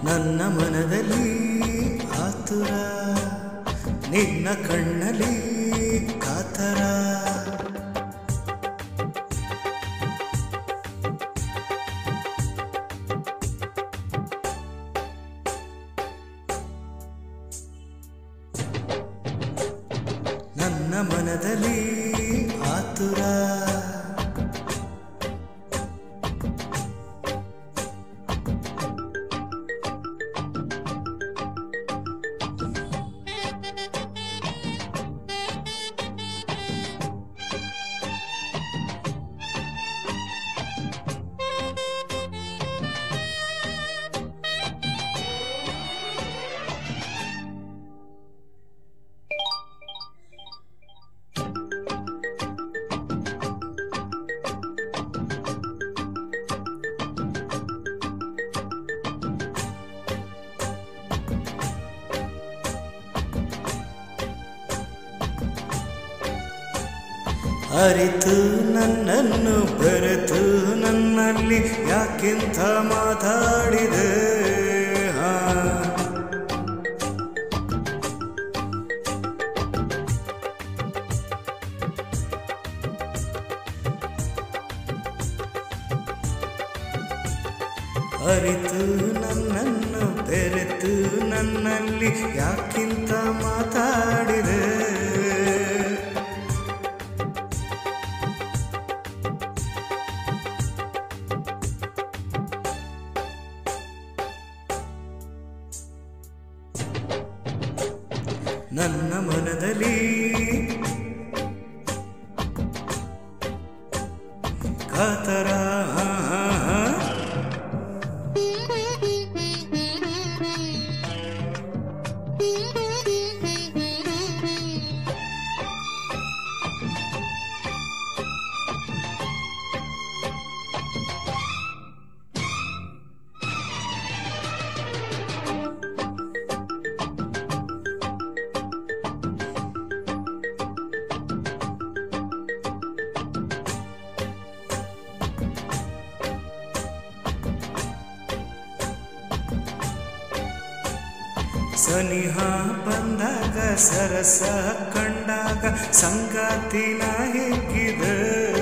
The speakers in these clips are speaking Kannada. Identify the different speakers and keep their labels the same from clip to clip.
Speaker 1: ನನ್ನ ಮನದಲ್ಲಿ ಆತುರ ನಿನ್ನ ಕಣ್ಣಲ್ಲಿ ಕಾತರ ನನ್ನ ಮನದಲ್ಲಿ ಆತುರ ಅರಿತು ನನ್ನನ್ನು ಬೆರೆತು ನನ್ನಲ್ಲಿ ಯಾಕೆಂತ ಮಾತಾಡಿದೆ ಹಾ. ಅರಿತು ನನ್ನನ್ನು ಬೆರೆತು ನನ್ನಲ್ಲಿ ಯಾಕಿಂತ ಮಾತಾಡಿದೆ ನನ್ನ ಮನದಲ್ಲಿ ಕಾತರ ಹಾ, ಹಾ, ಹಾ. ಸನಿಹ ಬಂದಾಗ ಸರಸ ಕಂಡಾಗ ಸಂಗಾತಿನ ಹೇಗಿದೆ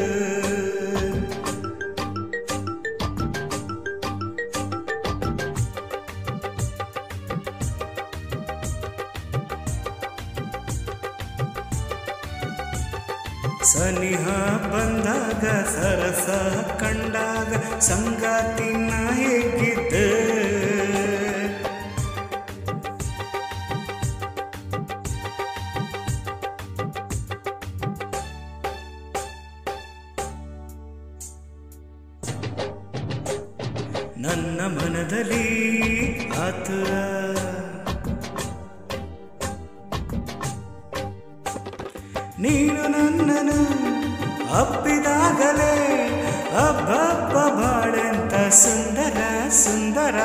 Speaker 1: ಸನಿಹ ಬಂದಾಗ ಸರಸ ಕಂಡಾಗ ಸಂಗಾತಿನ ಹೇಗಿದ್ದೆ ನನ್ನ ಮನದಲ್ಲಿ ಆತುರ ನೀನು ನನ್ನನ್ನು ಅಪ್ಪಿದಾಗಲೇ ಅಬ್ಬಬ್ಬ ಬಾಳೆಂತ ಸುಂದರ ಸುಂದರ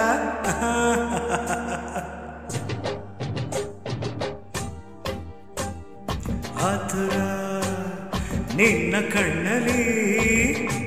Speaker 1: ಆತುರ ನಿನ್ನ ಕಣ್ಣಲ್ಲಿ